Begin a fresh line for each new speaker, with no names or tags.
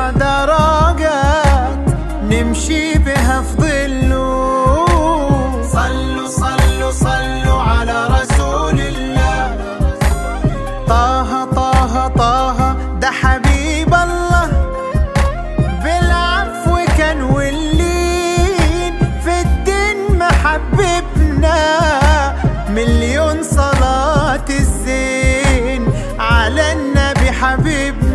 درجات نمشي بها في ظله صلوا صلوا صلوا على رسول الله طه طه طه ده حبيب الله بالعفو كان واللين في الدين محببنا مليون صلاة الزين على النبي حبيبنا